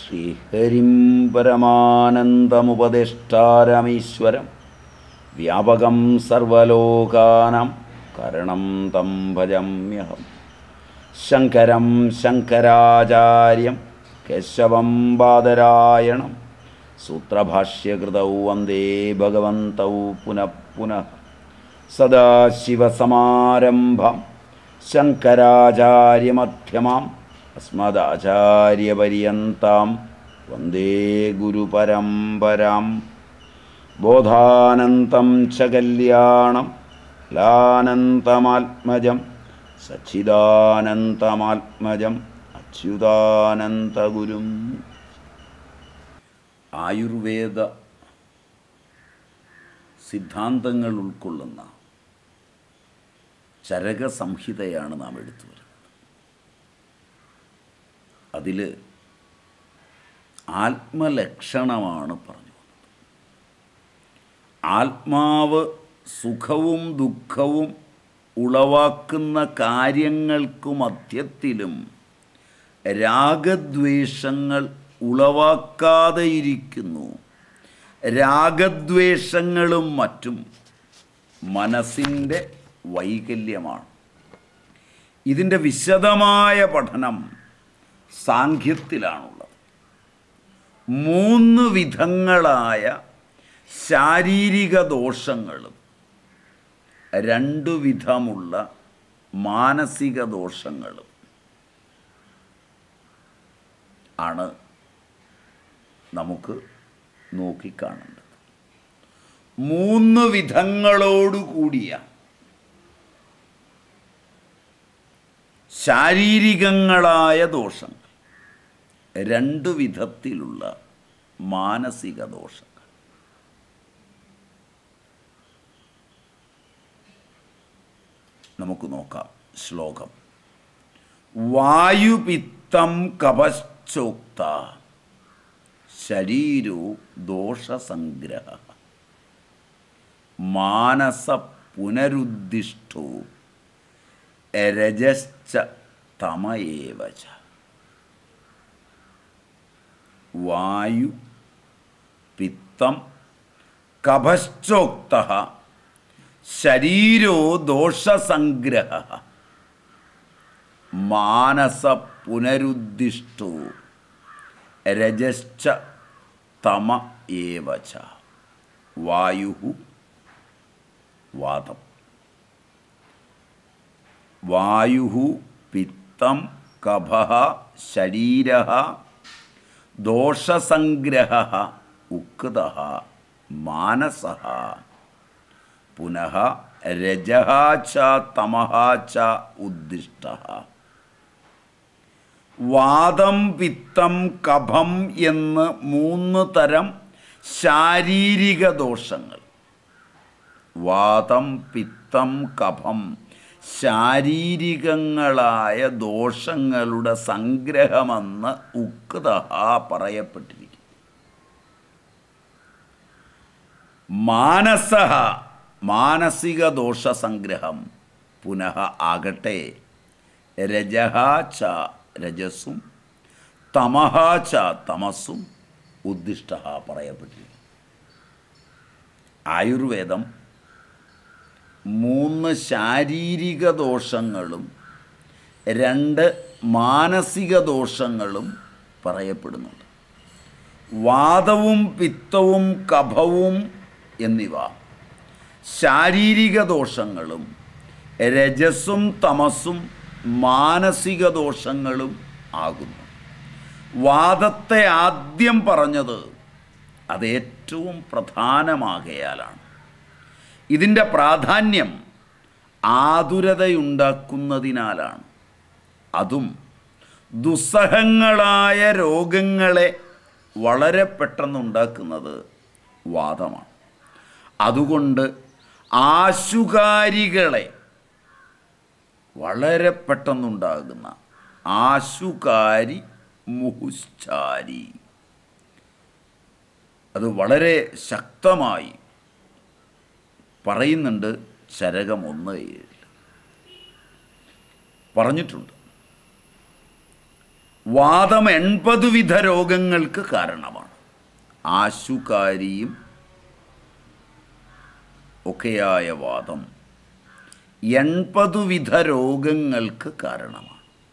ശ്രീഹരിം പരമാനന്ദമുപദേഷ്ടാരമീശ്വരം വ്യാപകം സർവലോകാനാം കരണം തം ഭജമ്യഹം ശങ്കരം ശങ്കരാചാര്യം കേശവം ബാദരായണം സൂത്രഭാഷ്യകൃതൗ വന്ദേ ഭഗവന്തൗ പുനഃ പുനഃ സദാശിവസമാരംഭം ശങ്കരാചാര്യമധ്യമാം അസ്മദാചാര്യപര്യന്താം വന്ദേ ഗുരുപരമ്പരാം ബോധാനന്തം ച കല്യാണം ലാനന്തമാത്മജം സച്ചിദാനന്തമാത്മജം അച്യുതാനന്തഗുരും ആയുർവേദ സിദ്ധാന്തങ്ങൾ ഉൾക്കൊള്ളുന്ന ചരക സംഹിതയാണ് നാം എടുത്തു വരുന്നത് അതിൽ ആത്മലക്ഷണമാണ് പറഞ്ഞു വന്നത് ആത്മാവ് സുഖവും ദുഃഖവും ഉളവാക്കുന്ന കാര്യങ്ങൾക്കു മധ്യത്തിലും രാഗദ്വേഷങ്ങൾ ഉളവാക്കാതെ ഇരിക്കുന്നു രാഗദ്വേഷങ്ങളും മറ്റും മനസ്സിൻ്റെ വൈകല്യമാണ് ഇതിൻ്റെ വിശദമായ പഠനം സാഖ്യത്തിലാണുള്ളത് മൂന്ന് വിധങ്ങളായ ശാരീരിക ദോഷങ്ങളും രണ്ടു വിധമുള്ള മാനസിക ദോഷങ്ങളും ആണ് നമുക്ക് നോക്കിക്കാണേണ്ടത് മൂന്ന് വിധങ്ങളോടുകൂടിയ ശാരീരികങ്ങളായ ദോഷങ്ങൾ രണ്ടു വിധത്തിലുള്ള മാനസിക ദോഷങ്ങൾ നമുക്ക് നോക്കാം ശ്ലോകം വായുപിത്തം കപശ്ചോക്ത ശരീരോ ദോഷസംഗ്രഹ മാനസ പുനരുദ്ദിഷ്ടോ രജശ്ച തമയേവ ച വായു പിത്തം കഭശ്ചോക്ത ശരീരോ ദോഷസംഗ്രഹ മാനസ പുനരുദ്ദിഷ്ടോ രജശ്ച തമ ഏവ ച വായു വാതം വായു പിത്തം കഫ ശരീര ദോഷസംഗ്രഹ ഉക്ത മാനസ പുനഃ രജ ച തമഃ ച ഉദ്ദിഷ്ട വാദം പിത്തം കഫം എന്ന് മൂന്ന് തരം ശാരീരിക ദോഷങ്ങൾ വാദം പിത്തം കഫം ശാരീരികങ്ങളായ ദോഷങ്ങളുടെ സംഗ്രഹമെന്ന് ഉക്ത പറയപ്പെട്ടിരിക്കുന്നു മാനസ മാനസിക ദോഷസംഗ്രഹം പുനഃ ആകട്ടെ രജഹ ച രജസ്സും തമഹ ച തമസ്സും ഉദ്ദിഷ്ട പറയപ്പെട്ടിരിക്കുന്നു ആയുർവേദം മൂന്ന് ശാരീരിക ദോഷങ്ങളും രണ്ട് മാനസിക ദോഷങ്ങളും പറയപ്പെടുന്നുണ്ട് വാദവും പിത്തവും കഫവും എന്നിവ ശാരീരിക ദോഷങ്ങളും രജസ്സും തമസ്സും മാനസിക ദോഷങ്ങളും ആകുന്നു വാദത്തെ ആദ്യം പറഞ്ഞത് അത് ഏറ്റവും പ്രധാനമാകയാലാണ് ഇതിൻ്റെ പ്രാധാന്യം ആതുരതയുണ്ടാക്കുന്നതിനാലാണ് അതും ദുസ്സഹങ്ങളായ രോഗങ്ങളെ വളരെ പെട്ടെന്നുണ്ടാക്കുന്നത് വാദമാണ് അതുകൊണ്ട് ആശുകാരികളെ വളരെ പെട്ടെന്നുണ്ടാകുന്ന ആശുകാരി മുഹുശ്ചാരി അത് വളരെ ശക്തമായി പറയുന്നുണ്ട് ചരകം ഒന്ന് ഏഴിൽ പറഞ്ഞിട്ടുണ്ട് വാദം എൺപത് വിധ രോഗങ്ങൾക്ക് കാരണമാണ് ആശുകാരിയും ഒക്കെയായ വാദം എൺപത് വിധ രോഗങ്ങൾക്ക് കാരണമാണ്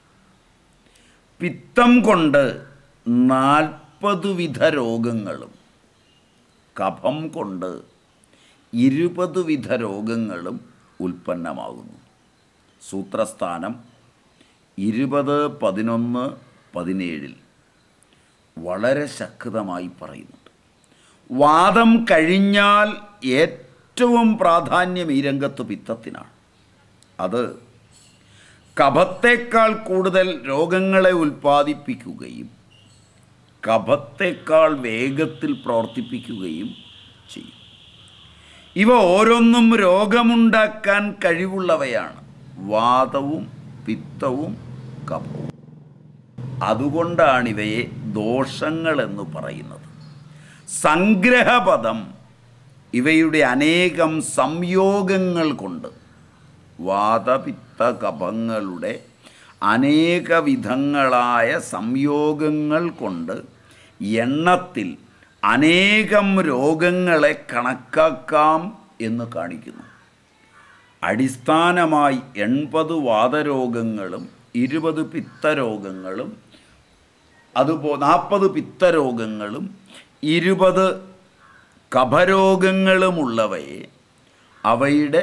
പിത്തം കൊണ്ട് നാൽപ്പത് വിധ രോഗങ്ങളും കഫം കൊണ്ട് ഇരുപത് വിധ രോഗങ്ങളും ഉൽപ്പന്നമാകുന്നു സൂത്രസ്ഥാനം ഇരുപത് പതിനൊന്ന് പതിനേഴിൽ വളരെ ശക്തമായി പറയുന്നുണ്ട് വാദം കഴിഞ്ഞാൽ ഏറ്റവും പ്രാധാന്യം ഈ രംഗത്ത് പിത്തത്തിനാണ് അത് കഫത്തേക്കാൾ കൂടുതൽ രോഗങ്ങളെ ഉൽപ്പാദിപ്പിക്കുകയും കഫത്തേക്കാൾ വേഗത്തിൽ പ്രവർത്തിപ്പിക്കുകയും ചെയ്യും ഇവ ഓരോന്നും രോഗമുണ്ടാക്കാൻ കഴിവുള്ളവയാണ് വാദവും പിത്തവും കഫവും അതുകൊണ്ടാണ് ഇവയെ ദോഷങ്ങളെന്ന് പറയുന്നത് സംഗ്രഹപദം ഇവയുടെ അനേകം സംയോഗങ്ങൾ കൊണ്ട് വാതപിത്ത കഫങ്ങളുടെ അനേക വിധങ്ങളായ സംയോഗങ്ങൾ കൊണ്ട് എണ്ണത്തിൽ അനേകം രോഗങ്ങളെ കണക്കാക്കാം എന്ന് കാണിക്കുന്നു അടിസ്ഥാനമായി എൺപത് വാതരോഗങ്ങളും ഇരുപത് പിത്തരോഗങ്ങളും അതുപോ നാൽപ്പത് പിത്തരോഗങ്ങളും ഇരുപത് കഫരോഗങ്ങളുമുള്ളവയെ അവയുടെ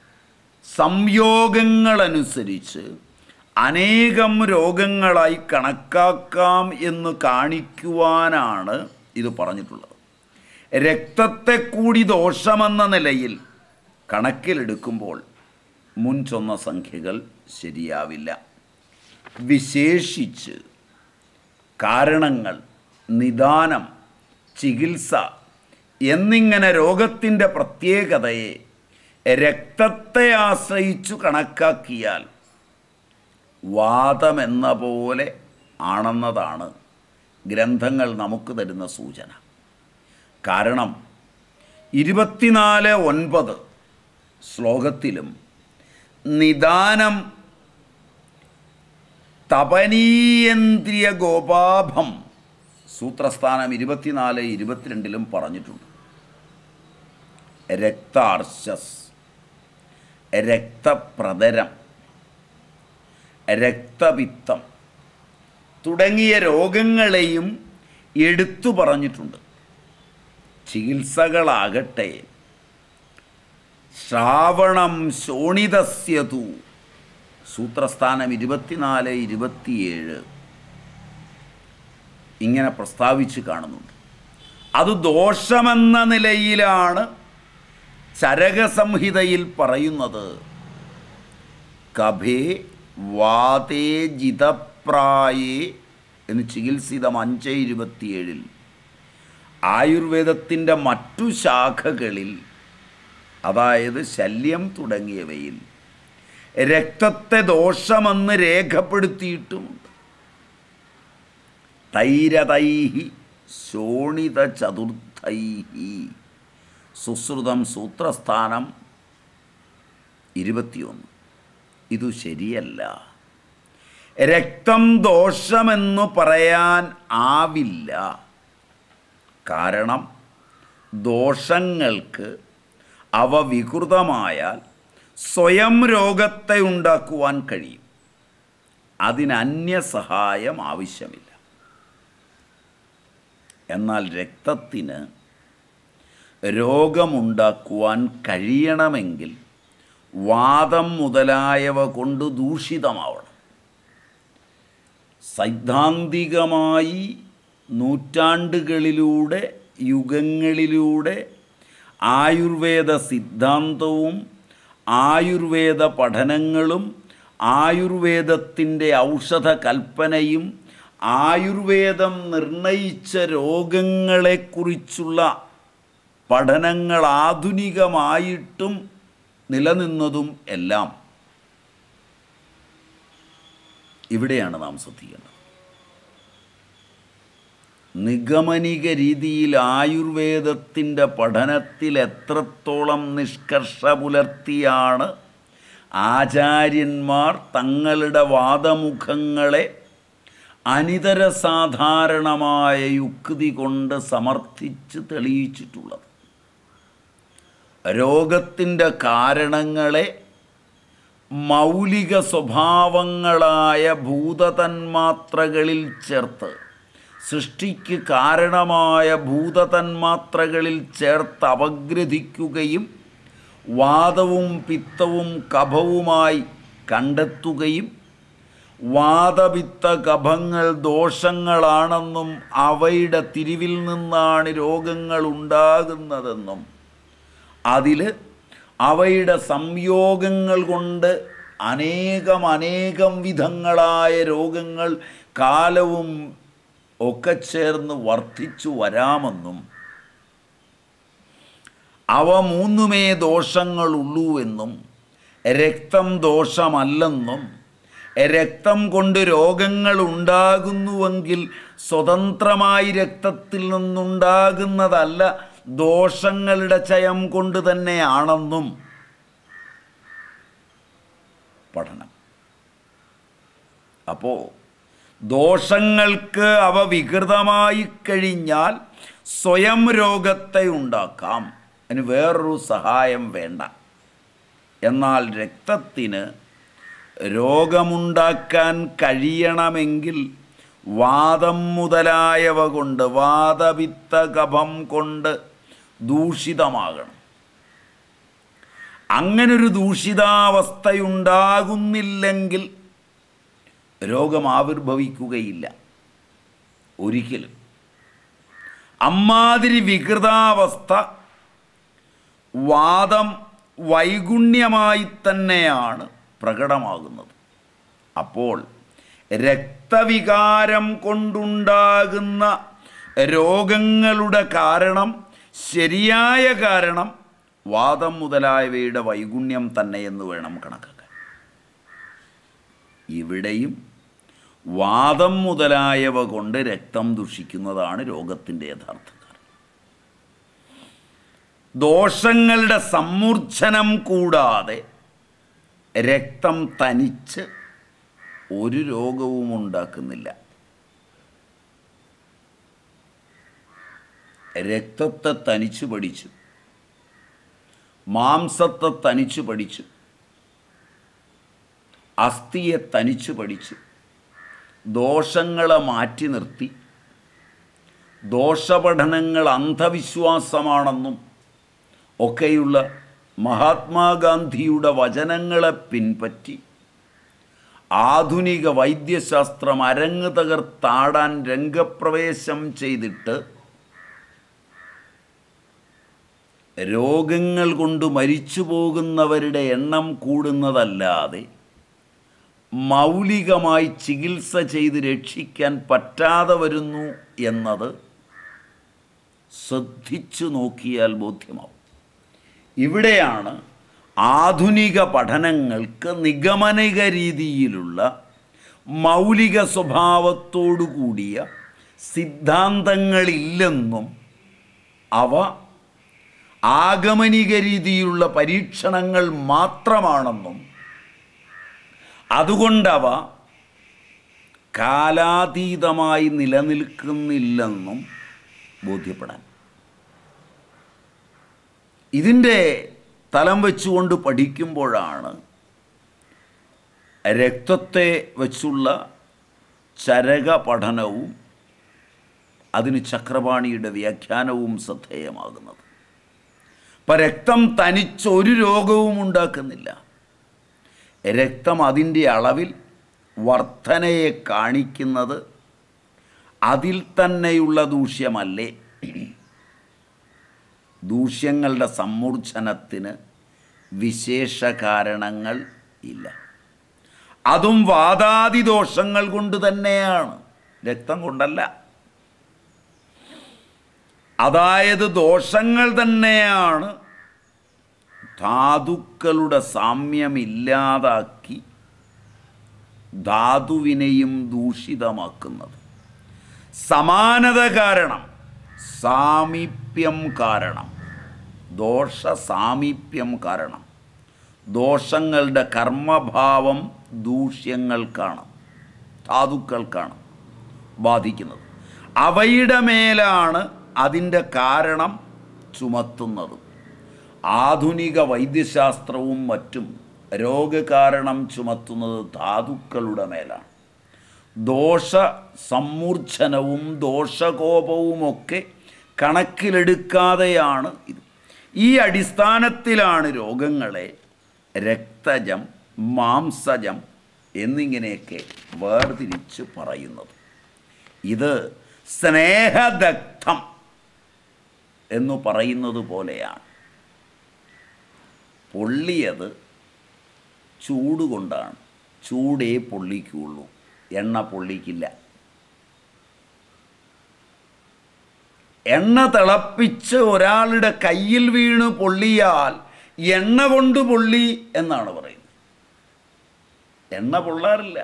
സംയോഗങ്ങളനുസരിച്ച് അനേകം രോഗങ്ങളായി കണക്കാക്കാം എന്ന് കാണിക്കുവാനാണ് ഇത് പറഞ്ഞിട്ടുള്ളത് രക്തത്തെ കൂടി ദോഷമെന്ന നിലയിൽ കണക്കിലെടുക്കുമ്പോൾ മുൻ ചൊന്ന സംഖ്യകൾ ശരിയാവില്ല വിശേഷിച്ച് കാരണങ്ങൾ നിദാനം ചികിത്സ എന്നിങ്ങനെ രോഗത്തിൻ്റെ പ്രത്യേകതയെ രക്തത്തെ ആശ്രയിച്ചു കണക്കാക്കിയാൽ വാദമെന്ന പോലെ ആണെന്നതാണ് ഗ്രന്ഥങ്ങൾ നമുക്ക് തരുന്ന സൂചന കാരണം ഇരുപത്തിനാല് ഒൻപത് ശ്ലോകത്തിലും നിദാനം തപനീയന്ത്രിയ ഗോപാഭം സൂത്രസ്ഥാനം ഇരുപത്തിനാല് ഇരുപത്തിരണ്ടിലും പറഞ്ഞിട്ടുണ്ട് രക്താർശസ് രക്തപ്രതരം രക്തപിത്തം തുടങ്ങിയ രോഗങ്ങളെയും എടുത്തു പറഞ്ഞിട്ടുണ്ട് ചികിത്സകളാകട്ടെ ശ്രാവണം ശോണിതസ്യതു സൂത്രസ്ഥാനം ഇരുപത്തിനാല് ഇരുപത്തിയേഴ് ഇങ്ങനെ പ്രസ്താവിച്ച് കാണുന്നുണ്ട് അത് ദോഷമെന്ന നിലയിലാണ് ചരകസംഹിതയിൽ പറയുന്നത് കഭേ വാതേ ജിതപ്രായേ എന്ന് ചികിത്സിതം അഞ്ച് ഇരുപത്തിയേഴിൽ ആയുർവേദത്തിൻ്റെ മറ്റു ശാഖകളിൽ അതായത് ശല്യം തുടങ്ങിയവയിൽ രക്തത്തെ ദോഷമെന്ന് രേഖപ്പെടുത്തിയിട്ടുമുണ്ട് തൈരതൈഹി ശോണിത ചതുർത്ഥൈഹി സുശ്രുതം സൂത്രസ്ഥാനം ഇരുപത്തിയൊന്ന് ഇതു ശരിയല്ല രക്തം ദോഷമെന്നു പറയാൻ ആവില്ല കാരണം ദോഷങ്ങൾക്ക് അവ വികൃതമായാൽ സ്വയം രോഗത്തെ ഉണ്ടാക്കുവാൻ കഴിയും അതിന് അന്യസഹായം ആവശ്യമില്ല എന്നാൽ രക്തത്തിന് രോഗമുണ്ടാക്കുവാൻ കഴിയണമെങ്കിൽ വാദം മുതലായവ കൊണ്ട് ദൂഷിതമാവണം സൈദ്ധാന്തികമായി നൂറ്റാണ്ടുകളിലൂടെ യുഗങ്ങളിലൂടെ ആയുർവേദ സിദ്ധാന്തവും ആയുർവേദ പഠനങ്ങളും ആയുർവേദത്തിൻ്റെ ഔഷധ കൽപ്പനയും ആയുർവേദം നിർണയിച്ച രോഗങ്ങളെക്കുറിച്ചുള്ള പഠനങ്ങൾ ആധുനികമായിട്ടും നിലനിന്നതും എല്ലാം ഇവിടെയാണ് നാം ശ്രദ്ധിക്കേണ്ടത് നിഗമനിക രീതിയിൽ ആയുർവേദത്തിൻ്റെ പഠനത്തിൽ എത്രത്തോളം നിഷ്കർഷ പുലർത്തിയാണ് ആചാര്യന്മാർ തങ്ങളുടെ വാദമുഖങ്ങളെ അനിതര സാധാരണമായ യുക്തി കൊണ്ട് സമർത്ഥിച്ച് തെളിയിച്ചിട്ടുള്ളത് രോഗത്തിൻ്റെ കാരണങ്ങളെ മൗലിക സ്വഭാവങ്ങളായ ഭൂതതന്മാത്രകളിൽ ചേർത്ത് സൃഷ്ടിക്ക് കാരണമായ ഭൂതതന്മാത്രകളിൽ ചേർത്ത് അപഗ്രഥിക്കുകയും വാദവും പിത്തവും കഫവുമായി കണ്ടെത്തുകയും വാദപിത്ത കഫങ്ങൾ ദോഷങ്ങളാണെന്നും അവയുടെ തിരിവിൽ നിന്നാണ് രോഗങ്ങൾ ഉണ്ടാകുന്നതെന്നും അതിൽ അവയുടെ സംയോഗങ്ങൾ കൊണ്ട് അനേകം അനേകം വിധങ്ങളായ രോഗങ്ങൾ കാലവും ഒക്കെ ചേർന്ന് വർദ്ധിച്ചു വരാമെന്നും അവ മൂന്നുമേ ദോഷങ്ങളുള്ളൂ എന്നും രക്തം ദോഷമല്ലെന്നും രക്തം കൊണ്ട് രോഗങ്ങൾ ഉണ്ടാകുന്നുവെങ്കിൽ സ്വതന്ത്രമായി രക്തത്തിൽ നിന്നുണ്ടാകുന്നതല്ല ദോഷങ്ങളുടെ ചയം കൊണ്ട് തന്നെയാണെന്നും പഠനം അപ്പോൾ ദോഷങ്ങൾക്ക് അവ വികൃതമായി കഴിഞ്ഞാൽ സ്വയം രോഗത്തെ ഉണ്ടാക്കാം അതിന് വേറൊരു സഹായം വേണ്ട എന്നാൽ രക്തത്തിന് രോഗമുണ്ടാക്കാൻ കഴിയണമെങ്കിൽ വാദം മുതലായവ കൊണ്ട് വാദപിത്ത കഫം കൊണ്ട് ദൂഷിതമാകണം അങ്ങനൊരു ദൂഷിതാവസ്ഥയുണ്ടാകുന്നില്ലെങ്കിൽ രോഗം ആവിർഭവിക്കുകയില്ല ഒരിക്കലും അമ്മാതിരി വികൃതാവസ്ഥ വാദം വൈഗുണ്യമായി തന്നെയാണ് പ്രകടമാകുന്നത് അപ്പോൾ രക്തവികാരം കൊണ്ടുണ്ടാകുന്ന രോഗങ്ങളുടെ കാരണം ശരിയായ കാരണം വാദം മുതലായവയുടെ വൈഗുണ്യം തന്നെയെന്ന് വേണം കണക്കാക്കാൻ ഇവിടെയും വാദം മുതലായവ കൊണ്ട് രക്തം ദുഷിക്കുന്നതാണ് രോഗത്തിൻ്റെ യഥാർത്ഥ കാരണം ദോഷങ്ങളുടെ സമ്മൂർച്ഛനം കൂടാതെ രക്തം തനിച്ച് ഒരു രോഗവും ഉണ്ടാക്കുന്നില്ല രക്തത്തെ തനിച്ച് പഠിച്ചു മാംസത്തെ തനിച്ച് പഠിച്ചു അസ്ഥിയെ തനിച്ച് പഠിച്ചു ദോഷങ്ങളെ മാറ്റി നിർത്തി ദോഷപഠനങ്ങൾ അന്ധവിശ്വാസമാണെന്നും ഒക്കെയുള്ള മഹാത്മാഗാന്ധിയുടെ വചനങ്ങളെ പിൻപറ്റി ആധുനിക വൈദ്യശാസ്ത്രം അരങ്ങ് തകർത്താടാൻ രംഗപ്രവേശം ചെയ്തിട്ട് രോഗങ്ങൾ കൊണ്ട് മരിച്ചു പോകുന്നവരുടെ എണ്ണം കൂടുന്നതല്ലാതെ മൗലികമായി ചികിത്സ ചെയ്ത് രക്ഷിക്കാൻ പറ്റാതെ വരുന്നു എന്നത് ശ്രദ്ധിച്ചു നോക്കിയാൽ ബോധ്യമാവും ഇവിടെയാണ് ആധുനിക പഠനങ്ങൾക്ക് നിഗമനിക രീതിയിലുള്ള മൗലിക സ്വഭാവത്തോടു കൂടിയ സിദ്ധാന്തങ്ങളില്ലെന്നും അവ ആഗമനിക രീതിയിലുള്ള പരീക്ഷണങ്ങൾ മാത്രമാണെന്നും അതുകൊണ്ടവ കാലാതീതമായി നിലനിൽക്കുന്നില്ലെന്നും ബോധ്യപ്പെടാൻ ഇതിൻ്റെ തലം വെച്ചുകൊണ്ട് പഠിക്കുമ്പോഴാണ് രക്തത്തെ വെച്ചുള്ള ചരക പഠനവും അതിന് ചക്രപാണിയുടെ വ്യാഖ്യാനവും ശ്രദ്ധേയമാകുന്നത് അപ്പം രക്തം തനിച്ചൊരു രോഗവും ഉണ്ടാക്കുന്നില്ല രക്തം അതിൻ്റെ അളവിൽ വർധനയെ കാണിക്കുന്നത് അതിൽ തന്നെയുള്ള ദൂഷ്യമല്ലേ ദൂഷ്യങ്ങളുടെ സമ്മൂർച്ഛനത്തിന് വിശേഷ കാരണങ്ങൾ ഇല്ല അതും വാദാതി ദോഷങ്ങൾ കൊണ്ട് തന്നെയാണ് രക്തം കൊണ്ടല്ല അതായത് ദോഷങ്ങൾ തന്നെയാണ് ധാതുക്കളുടെ സാമ്യമില്ലാതാക്കി ധാതുവിനെയും ദൂഷിതമാക്കുന്നത് സമാനത കാരണം സാമീപ്യം കാരണം ദോഷ സാമീപ്യം കാരണം ദോഷങ്ങളുടെ കർമ്മഭാവം ദൂഷ്യങ്ങൾക്കാണ് ധാതുക്കൾക്കാണ് ബാധിക്കുന്നത് അവയുടെ മേലാണ് അതിൻ്റെ കാരണം ചുമത്തുന്നത് ആധുനിക വൈദ്യശാസ്ത്രവും മറ്റും രോഗകാരണം ചുമത്തുന്നത് ധാതുക്കളുടെ മേലാണ് ദോഷ സമ്മൂർച്ഛനവും ദോഷകോപവുമൊക്കെ കണക്കിലെടുക്കാതെയാണ് ഇത് ഈ അടിസ്ഥാനത്തിലാണ് രോഗങ്ങളെ രക്തജം മാംസജം എന്നിങ്ങനെയൊക്കെ വേർതിരിച്ച് പറയുന്നത് ഇത് സ്നേഹദഗ്ധം എന്നു പറയുന്നത് പോലെയാണ് പൊള്ളിയത് ചൂട് കൊണ്ടാണ് ചൂടേ പൊള്ളിക്കുള്ളൂ എണ്ണ പൊള്ളിക്കില്ല എണ്ണ തിളപ്പിച്ച് ഒരാളുടെ കയ്യിൽ വീണ് പൊള്ളിയാൽ എണ്ണ കൊണ്ട് പൊള്ളി എന്നാണ് പറയുന്നത് എണ്ണ പൊള്ളാറില്ല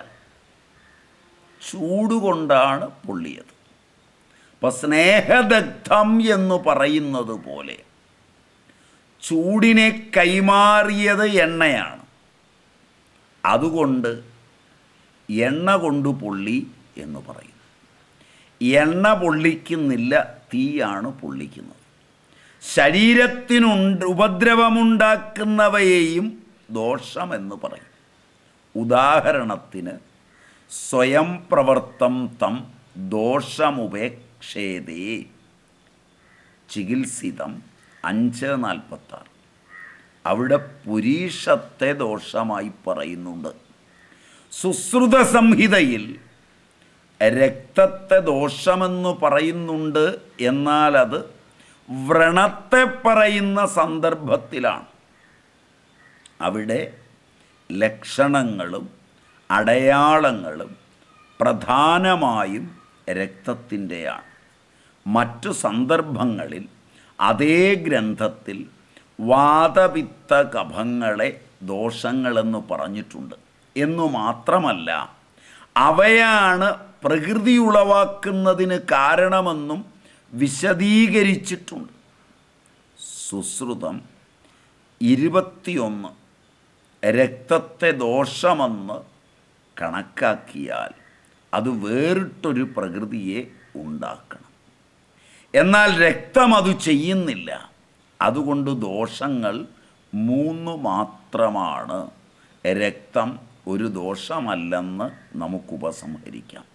ചൂട് കൊണ്ടാണ് പൊള്ളിയത് അപ്പം സ്നേഹദഗ്ധം എന്ന് പറയുന്നത് പോലെ ചൂടിനെ കൈമാറിയത് എണ്ണയാണ് അതുകൊണ്ട് എണ്ണ കൊണ്ട് പൊള്ളി എന്ന് പറയുന്നു എണ്ണ പൊള്ളിക്കുന്നില്ല തീയാണ് പൊള്ളിക്കുന്നത് ശരീരത്തിനുണ്ട് ഉപദ്രവമുണ്ടാക്കുന്നവയെയും ദോഷമെന്ന് പറയും ഉദാഹരണത്തിന് സ്വയം പ്രവർത്തം തം ദോഷമുപേക്ഷേതേ ചികിത്സിതം അഞ്ച് നാൽപ്പത്താറ് അവിടെ പുരീഷത്തെ ദോഷമായി പറയുന്നുണ്ട് സുശ്രുത സംഹിതയിൽ രക്തത്തെ ദോഷമെന്ന് പറയുന്നുണ്ട് എന്നാൽ അത് വ്രണത്തെ പറയുന്ന സന്ദർഭത്തിലാണ് അവിടെ ലക്ഷണങ്ങളും അടയാളങ്ങളും പ്രധാനമായും രക്തത്തിൻ്റെയാണ് മറ്റു സന്ദർഭങ്ങളിൽ അതേ ഗ്രന്ഥത്തിൽ വാതപിത്ത കഫങ്ങളെ ദോഷങ്ങളെന്ന് പറഞ്ഞിട്ടുണ്ട് എന്നു മാത്രമല്ല അവയാണ് പ്രകൃതി ഉളവാക്കുന്നതിന് കാരണമെന്നും വിശദീകരിച്ചിട്ടുണ്ട് സുശ്രുതം ഇരുപത്തിയൊന്ന് രക്തത്തെ ദോഷമെന്ന് കണക്കാക്കിയാൽ അത് വേറിട്ടൊരു പ്രകൃതിയെ ഉണ്ടാക്കണം എന്നാൽ രക്തം അത് ചെയ്യുന്നില്ല അതുകൊണ്ട് ദോഷങ്ങൾ മൂന്ന് മാത്രമാണ് രക്തം ഒരു ദോഷമല്ലെന്ന് നമുക്ക് ഉപസംഹരിക്കാം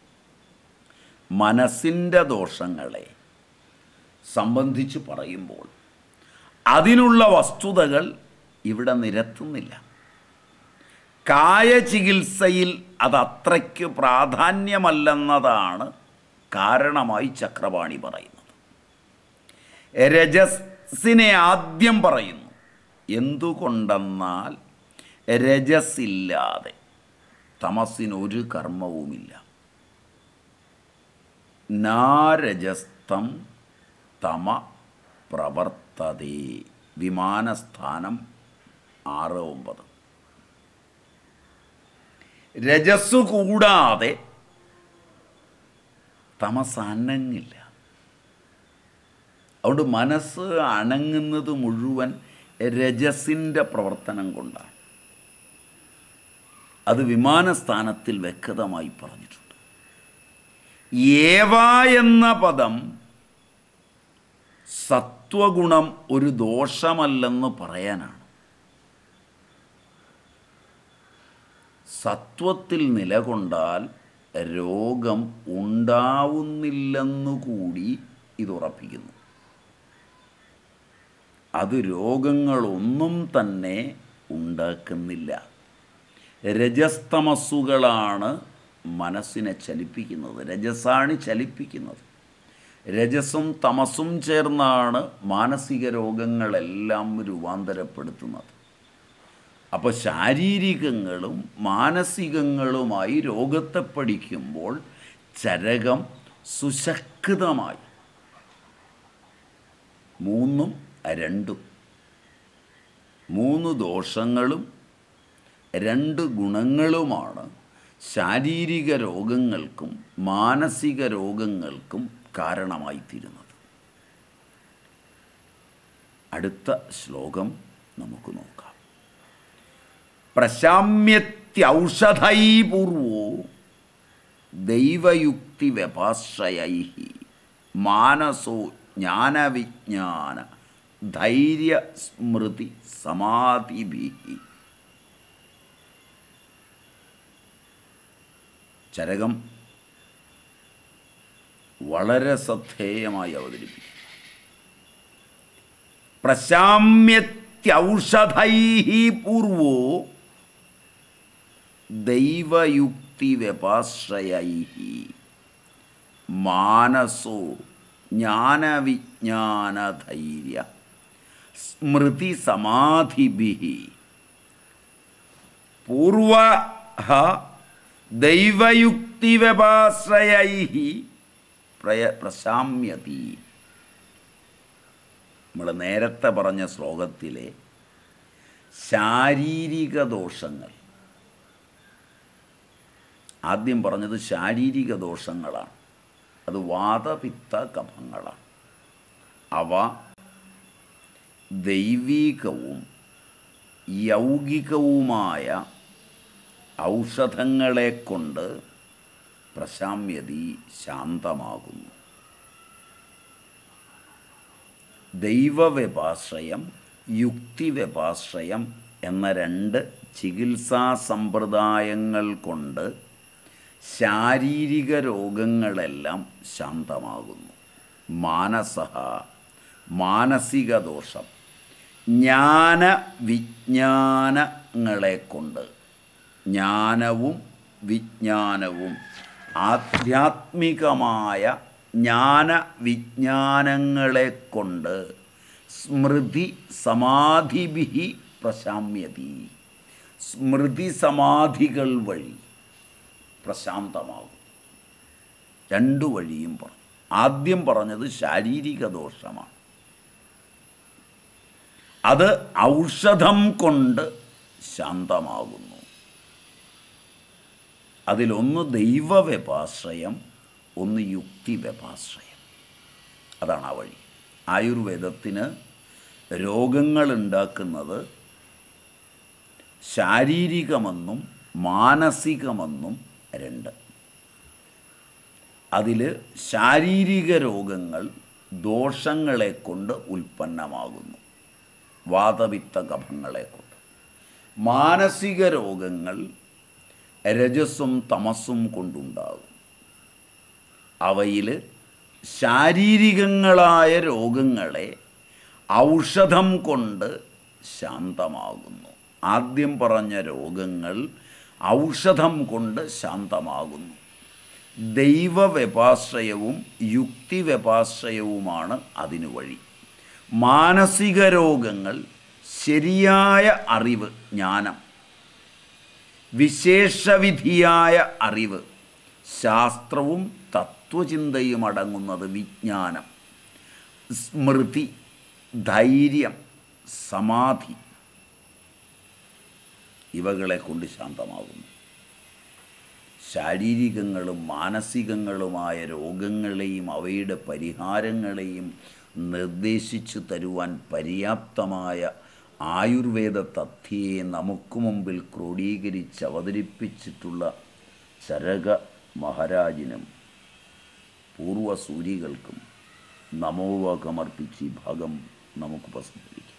മനസ്സിൻ്റെ ദോഷങ്ങളെ സംബന്ധിച്ച് പറയുമ്പോൾ അതിനുള്ള വസ്തുതകൾ ഇവിടെ നിരത്തുന്നില്ല കായചികിത്സയിൽ അത് അത്രയ്ക്ക് പ്രാധാന്യമല്ലെന്നതാണ് കാരണമായി ചക്രപാണി പറയുന്നത് രജസിനെ ആദ്യം പറയുന്നു എന്തുകൊണ്ടെന്നാൽ രജസില്ലാതെ തമസിനൊരു കർമ്മവുമില്ല നാരജസ്തം തമ പ്രവർത്തതേ വിമാനസ്ഥാനം ആറ് ഒമ്പത് രജസ്സു കൂടാതെ തമസ് അനങ്ങില്ല അതുകൊണ്ട് മനസ്സ് അനങ്ങുന്നത് മുഴുവൻ രജസിൻ്റെ പ്രവർത്തനം കൊണ്ടാണ് അത് വിമാനസ്ഥാനത്തിൽ വ്യക്തമായി പറഞ്ഞിട്ടുണ്ട് ഏവ എന്ന പദം സത്വഗുണം ഒരു ദോഷമല്ലെന്ന് പറയാനാണ് സത്വത്തിൽ നിലകൊണ്ടാൽ രോഗം ഉണ്ടാവുന്നില്ലെന്നു കൂടി ഇത് ഉറപ്പിക്കുന്നു അത് രോഗങ്ങളൊന്നും തന്നെ ഉണ്ടാക്കുന്നില്ല രജസ്തമസ്സുകളാണ് മനസ്സിനെ ചലിപ്പിക്കുന്നത് രജസാണ് ചലിപ്പിക്കുന്നത് രജസും തമസും ചേർന്നാണ് മാനസിക രോഗങ്ങളെല്ലാം രൂപാന്തരപ്പെടുത്തുന്നത് അപ്പോൾ ശാരീരികങ്ങളും മാനസികങ്ങളുമായി രോഗത്തെ പഠിക്കുമ്പോൾ ചരകം സുശക്തമായി മൂന്നും രണ്ടും മൂന്ന് ദോഷങ്ങളും രണ്ട് ഗുണങ്ങളുമാണ് ശാരീരിക രോഗങ്ങൾക്കും മാനസിക രോഗങ്ങൾക്കും കാരണമായിത്തീരുന്നത് അടുത്ത ശ്ലോകം നമുക്ക് നോക്കാം പ്രശാമ്യത്യൗഷധൈപൂർവോ ദൈവയുക്തി വ്യപാശ്രയൈ മാനസോ ജ്ഞാനവിജ്ഞാന ധൈര്യ സ്മൃതി സമാധിഭി ചരകം വളരെ ശ്രദ്ധേയമായി അവതരിപ്പിക്കും പ്രശാമ്യത്യൗഷധൈ പൂർവോ ദൈവയുക്തി വ്യപാശ്രയൈ മാനസോ ജ്ഞാനവിജ്ഞാനധൈര്യ സ്മൃതി സമാധിഭി പൂർവ ദൈവയുക്തി വ്യപാശ്രയൈ പ്രയ പ്രശാമ്യതി നമ്മൾ നേരത്തെ പറഞ്ഞ ശ്ലോകത്തിലെ ശാരീരിക ദോഷങ്ങൾ ആദ്യം പറഞ്ഞത് ശാരീരിക ദോഷങ്ങളാണ് അത് വാതപിത്ത കഫങ്ങളാണ് അവ ദൈവീകവും യൗകികവുമായ ഔഷധങ്ങളെ കൊണ്ട് പ്രശാമ്യതി ശാന്തമാകുന്നു ദൈവവ്യപാശ്രയം യുക്തിവ്യപാശ്രയം എന്ന രണ്ട് ചികിത്സാ സമ്പ്രദായങ്ങൾ കൊണ്ട് ശാരീരിക രോഗങ്ങളെല്ലാം ശാന്തമാകുന്നു മാനസ മാനസിക ദോഷം ജ്ഞാന വിജ്ഞാനങ്ങളെ കൊണ്ട് ജ്ഞാനവും വിജ്ഞാനവും ആധ്യാത്മികമായ ജ്ഞാന വിജ്ഞാനങ്ങളെ കൊണ്ട് സ്മൃതി സമാധിഭി പ്രശാമ്യതി സ്മൃതി സമാധികൾ വഴി പ്രശാന്തമാകും രണ്ടു വഴിയും പറഞ്ഞു ആദ്യം പറഞ്ഞത് ശാരീരിക ദോഷമാണ് അത് ഔഷധം കൊണ്ട് ശാന്തമാകുന്നു അതിലൊന്ന് ദൈവവ്യപാശ്രയം ഒന്ന് യുക്തി വ്യപാശ്രയം അതാണ് ആ വഴി ആയുർവേദത്തിന് രോഗങ്ങളുണ്ടാക്കുന്നത് ശാരീരികമെന്നും മാനസികമെന്നും രണ്ട് അതിൽ ശാരീരിക രോഗങ്ങൾ ദോഷങ്ങളെ കൊണ്ട് ഉൽപ്പന്നമാകുന്നു വാതപിത്ത കഫങ്ങളെ കൊണ്ട് മാനസിക രോഗങ്ങൾ രജസ്സും തമസ്സും കൊണ്ടുണ്ടാകും അവയിൽ ശാരീരികങ്ങളായ രോഗങ്ങളെ ഔഷധം കൊണ്ട് ശാന്തമാകുന്നു ആദ്യം പറഞ്ഞ രോഗങ്ങൾ ഔഷധം കൊണ്ട് ശാന്തമാകുന്നു ദൈവവ്യപാശ്രയവും യുക്തിവ്യപാശ്രയവുമാണ് അതിനു വഴി മാനസിക രോഗങ്ങൾ ശരിയായ അറിവ് ജ്ഞാനം വിശേഷവിധിയായ അറിവ് ശാസ്ത്രവും തത്വചിന്തയും അടങ്ങുന്നത് വിജ്ഞാനം സ്മൃതി ധൈര്യം സമാധി ഇവകളെ കൊണ്ട് ശാന്തമാകുന്നു ശാരീരികങ്ങളും മാനസികങ്ങളുമായ രോഗങ്ങളെയും അവയുടെ പരിഹാരങ്ങളെയും നിർദ്ദേശിച്ചു തരുവാൻ പര്യാപ്തമായ ആയുർവേദ തഥ്യയെ നമുക്ക് മുമ്പിൽ ക്രോഡീകരിച്ച് അവതരിപ്പിച്ചിട്ടുള്ള ചരക മഹാരാജിനും പൂർവസൂരികൾക്കും നമോവാകമർപ്പിച്ച് ഈ ഭാഗം നമുക്ക് ഉപസംഹരിക്കാം